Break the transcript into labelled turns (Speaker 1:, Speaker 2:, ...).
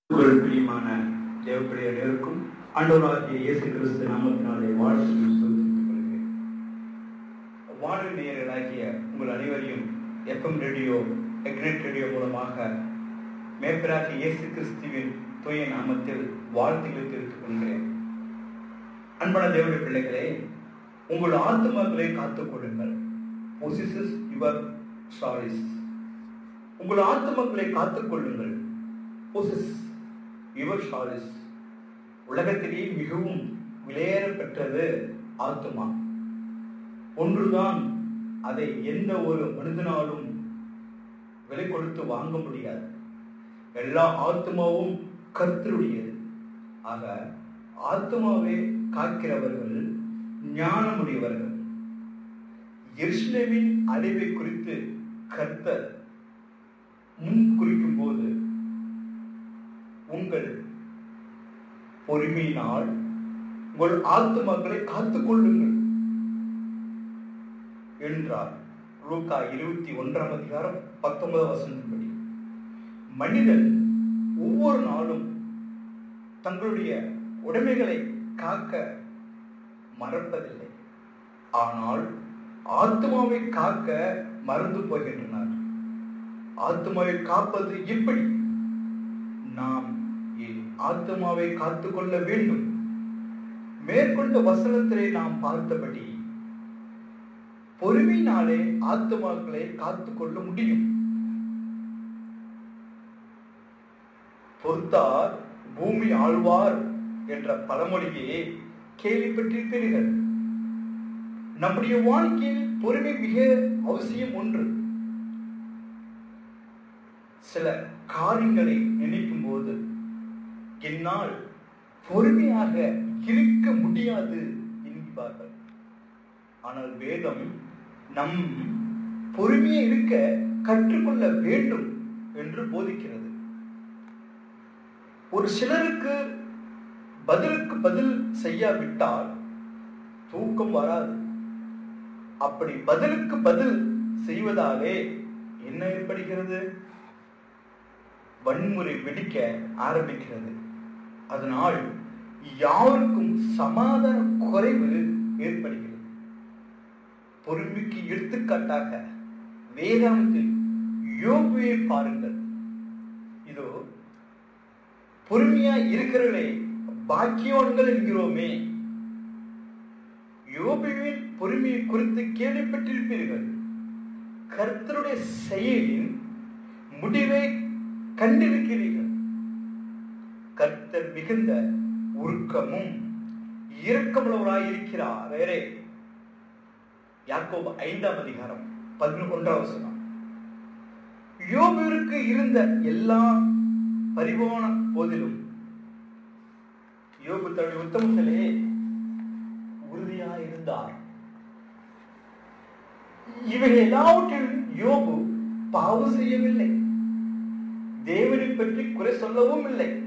Speaker 1: உங்கள் பிரியமான தேவப்பிரியர்களுக்கும் ஆண்டவராகிய இயேசு கிறிஸ்து நாமத்தினாலே வாழ்த்து சொல்லிக் கொள்கிறேன் வானொலி நேயர்களாகிய உங்கள் அனைவரையும் எஃப்எம் ரேடியோ எக்னெட் ரேடியோ மூலமாக மேப்பராகிய இயேசு கிறிஸ்துவின் தூய நாமத்தில் வாழ்த்துக்களை தெரிவித்துக் கொள்கிறேன் அன்பான தேவனுடைய பிள்ளைகளே உங்கள் ஆத்மாக்களை காத்துக் கொள்ளுங்கள் பொசிசஸ் யுவர் சாரிஸ் உங்கள் ஆத்மாக்களை காத்துக் கொள்ளுங்கள் பொசிஸ் யுவர் சாரிஸ் உலகத்திலேயே மிகவும் விலையேற பெற்றது ஆத்மா ஒன்றுதான் அதை எந்த ஒரு மனிதனாலும் விலை கொடுத்து வாங்க முடியாது எல்லா ஆத்மாவும் கர்த்தருடையது ஆக ஆத்மாவை காக்கிறவர்கள் ஞானமுடையவர்கள் எருசலேமின் அழிவை குறித்து கர்த்தர் முன் குறிக்கும் போது உங்கள் பொறுமையினால் உங்கள் ஆத்துமாக்களை காத்துக் கொள்ளுங்கள் என்றார் லூக்கா இருபத்தி ஒன்றாம் அதிகாரம் பத்தொன்பதாம் வசனத்தின்படி மனிதன் ஒவ்வொரு நாளும் தங்களுடைய உடைமைகளை காக்க மறப்பதில்லை ஆனால் ஆத்மாவை காக்க மறந்து போகின்றனர் ஆத்மாவை காப்பது எப்படி நாம் என் ஆத்மாவை காத்துக்கொள்ள வேண்டும் மேற்கொண்ட வசனத்திலே நாம் பார்த்தபடி பொறுமையினாலே ஆத்மாக்களை காத்துக்கொள்ள முடியும் பொறுத்தார் பூமி ஆழ்வார் என்ற பழமொழியை கேள்விப்பட்டிருப்பீர்கள் நம்முடைய வாழ்க்கையில் பொறுமை மிக அவசியம் ஒன்று சில காரியங்களை நினைக்கும் போது என்னால் பொறுமையாக இருக்க முடியாது என்கிறார்கள் ஆனால் வேதம் நம் பொறுமையை இருக்க கற்றுக்கொள்ள வேண்டும் என்று போதிக்கிறது ஒரு சிலருக்கு பதிலுக்கு பதில் செய்யாவிட்டால் தூக்கம் வராது அப்படி பதிலுக்கு பதில் செய்வதாலே என்ன ஏற்படுகிறது வன்முறை வெடிக்க ஆரம்பிக்கிறது அதனால் யாருக்கும் சமாதான குறைவு ஏற்படுகிறது பொறுமைக்கு எடுத்துக்காட்டாக வேதாந்தத்தில் யோகுவை பாருங்கள் இதோ பொறுமையா இருக்கிறவர்களே பாக்கியவான்கள் என்கிறோமே யோபுவின் பொறுமையை குறித்து கேள்விப்பட்டிருப்பீர்கள் கர்த்தருடைய செயலின் முடிவை கண்டிருக்கிறீர்கள் கர்த்தர் மிகுந்த உருக்கமும் இரக்கமுள்ளவராய் இருக்கிறார் வேறே யாக்கோபு ஐந்தாம் அதிகாரம் பதினொன்றாம் வசனம் யோபுவிற்கு இருந்த எல்லா பரிபோன போதிலும் யோபு தன்னுடைய உத்தமத்திலே உறுதியா இருந்தார் இவைகள் எல்லாவற்றிலும் யோபு பாவு செய்யவில்லை தேவனை பற்றி குறை சொல்லவும் இல்லை